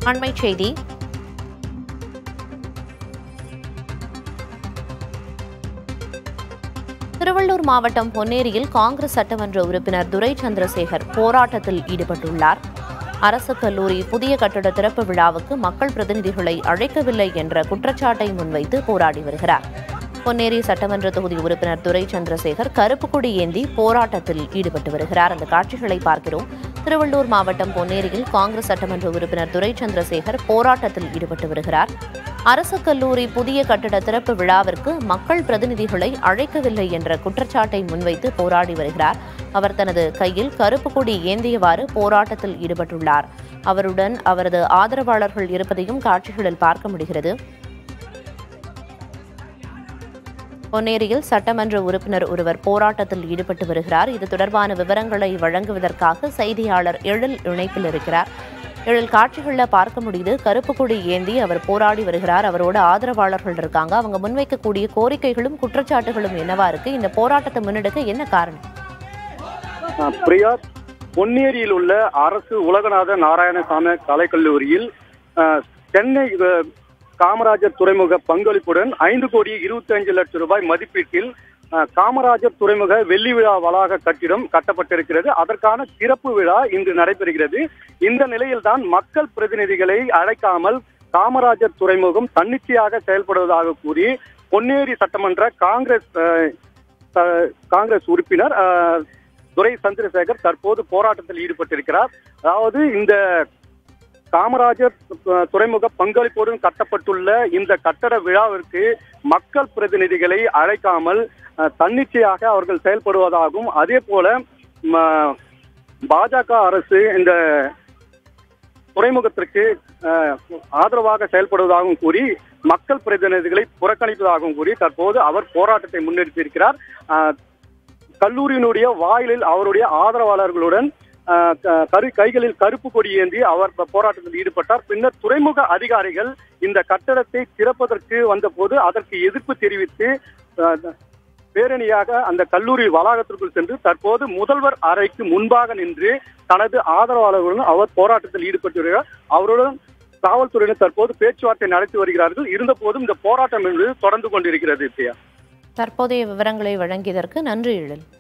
அண்மைச் செய்தி திருவள்ளூர் மாவட்டம் பொன்னேரியில் காங்கிரஸ் சட்டமன்ற உறுப்பினர் துரை சந்திரசேகர் போராட்டத்தில் ஈடுபட்டுள்ளார் அரசு கல்லூரி புதிய கட்டட திறப்பு விழாவுக்கு மக்கள் பிரதிநிதிகளை அழைக்கவில்லை என்ற குற்றச்சாட்டை முன்வைத்து போராடி வருகிறார் பொன்னேரி சட்டமன்ற தொகுதி உறுப்பினர் துரை சந்திரசேகர் கருப்பு கொடி ஏந்தி போராட்டத்தில் ஈடுபட்டு வருகிறார் அந்த காட்சிகளை பார்க்கிறோம் திருவள்ளூர் மாவட்டம் பொன்னேரியில் காங்கிரஸ் சட்டமன்ற உறுப்பினர் துரை சந்திரசேகர் போராட்டத்தில் ஈடுபட்டு வருகிறார் அரசு கல்லூரி புதிய கட்டட திறப்பு விழாவிற்கு மக்கள் பிரதிநிதிகளை அழைக்கவில்லை என்ற குற்றச்சாட்டை முன்வைத்து போராடி வருகிறார் அவர் தனது கையில் கருப்பு கொடி ஏந்தியவாறு போராட்டத்தில் ஈடுபட்டுள்ளார் அவருடன் அவரது ஆதரவாளர்கள் இருப்பதையும் காட்சிகளில் பார்க்க முடிகிறது பொன்னேரியில் சட்டமன்ற உறுப்பினர் ஒருவர் போராட்டத்தில் ஈடுபட்டு வருகிறார் இது தொடர்பான விவரங்களை வழங்குவதற்காக செய்தியாளர் எழில் இணைப்பில் இருக்கிறார் எழில் காட்சிகளில் பார்க்க முடியுது கருப்பு கொடி ஏந்தி அவர் போராடி வருகிறார் அவரோட ஆதரவாளர்கள் இருக்காங்க அவங்க முன்வைக்கக்கூடிய கோரிக்கைகளும் குற்றச்சாட்டுகளும் என்னவா இருக்கு இந்த போராட்டத்தை முன்னெடுக்க என்ன காரணம் அஹ் பிரியா பொன்னேரியில் உள்ள அரசு உலகநாத நாராயணசாமி கலைக்கல்லூரியில் அஹ், சென்னை அஹ், காமராஜர் துறைமுக பங்களிப்புடன் ஐந்து கோடி இருபத்தி அஞ்சு லட்சம் ரூபாய் மதிப்பீட்டில் அஹ், காமராஜர் துறைமுக வெள்ளி விழா வளாக கட்டிடம் கட்டப்பட்டிருக்கிறது அதற்கான திறப்பு விழா இன்று நடைபெறுகிறது இந்த நிலையில்தான் மக்கள் பிரதிநிதிகளை அழைக்காமல் காமராஜர் துறைமுகம் தன்னிச்சையாக செயல்படுவதாக கூறி பொன்னேரி சட்டமன்ற காங்கிரஸ் அஹ், அஹ், காங்கிரஸ் உறுப்பினர் அஹ், துரை சந்திரசேகர் தற்போது போராட்டத்தில் ஈடுபட்டிருக்கிறார் அதாவது இந்த காமராஜர் அஹ், துறைமுக பங்களிப்புடன் கட்டப்பட்டுள்ள இந்த கட்டட விழாவிற்கு மக்கள் பிரதிநிதிகளை அழைக்காமல் அஹ், தன்னிச்சையாக அவர்கள் செயல்படுவதாகவும் அதே போல ம, பாஜக அரசு இந்த துறைமுகத்திற்கு அஹ், ஆதரவாக செயல்படுவதாகவும் கூறி மக்கள் பிரதிநிதிகளை புறக்கணிப்பதாகவும் கூறி தற்போது அவர் போராட்டத்தை முன்னெடுத்திருக்கிறார் அஹ், கல்லூரியினுடைய வாயிலில் அவருடைய ஆதரவாளர்களுடன் அஹ், க- கரு கைகளில் கருப்பு கொடி ஏந்தி அவர் ப- போராட்டத்தில் ஈடுபட்டார் பின்னர் துறைமுக அதிகாரிகள் இந்த கட்டடத்தை திறப்பதற்கு வந்தபோது அதற்கு எதிர்ப்பு தெரிவித்து அஹ், பேரணியாக அந்த கல்லூரி வளாகத்திற்குள் சென்று தற்போது முதல்வர் அறைக்கு முன்பாக நின்று தனது ஆதரவாளர்களுடன் அவர் போராட்டத்தில் ஈடுபட்டு வருகிறார் அவருடன் காவல்துறையினர் தற்போது பேச்சுவார்த்தை நடத்தி வருகிறார்கள் இருந்த போதும் இந்த போராட்டம் என்பது தொடர்ந்து கொண்டிருக்கிறது பிரியா தற்போதைய விவரங்களை வழங்கியதற்கு நன்றி எழில்